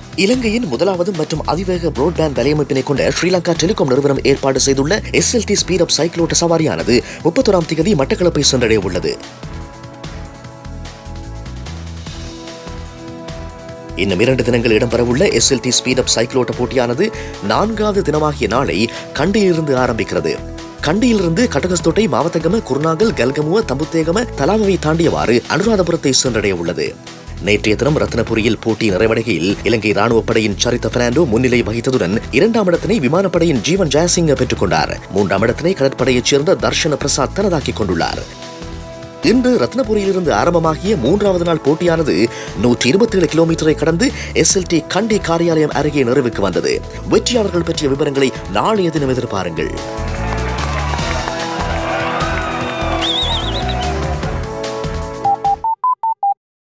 இலங்கையின் முதலாவது மற்றும் அதிவேக புரோட்பேண்ட் வலையமைப்பினை கொண்ட ஸ்ரீலங்கா டெலிகாம் நிறுவனம் ஏற்பாடு செய்துள்ள எஸ்எல்டி ஸ்பீட் அப் சைக்ளோட்ட சவாரியானது முப்பத்தொராம் தேதி மட்டக்களப்பை சென்றடைய உள்ளது இன்னும் இரண்டு தினங்கள் இடம்பெறவுள்ள எஸ்எல்டி ஸ்பீட் அப் சைக்ளோட்ட போட்டியானது நான்காவது தினமாகிய நாளை கண்டியிலிருந்து ஆரம்பிக்கிறது கண்டியிலிருந்து கட்டகஸ்தோட்டை மாவத்தகம குருநாகல் கல்கமுவ தம்புத்தேகம தலாமவை தாண்டியவாறு அனுராதபுரத்தை சென்றடைய உள்ளது நேற்றைய தினம் ரத்னபுரியில் போட்டி நிறைவடைகையில் இலங்கை ராணுவ படையின் சரித்த பெர்னாண்டோ முன்னிலை வகித்ததுடன் இரண்டாம் இடத்தினை விமானப்படையின் ஜீவன் ஜெயசிங்க பெற்றுக் கொண்டார் மூன்றாம் இடத்தினை கடற்படையைச் சேர்ந்த தர்ஷன பிரசாத் தனதாக்கிக் கொண்டுள்ளார் இன்று ரத்னபுரியிலிருந்து ஆரம்பமாகிய மூன்றாவது நாள் போட்டியானது நூற்றி இருபத்தி ஏழு கிலோமீட்டரை கடந்து எஸ்எல்டி கண்டி காரியாலயம் அருகே நிறைவுக்கு வந்தது வெற்றியாளர்கள் பற்றிய விவரங்களை நாளைய தினம் எதிர்பாருங்கள்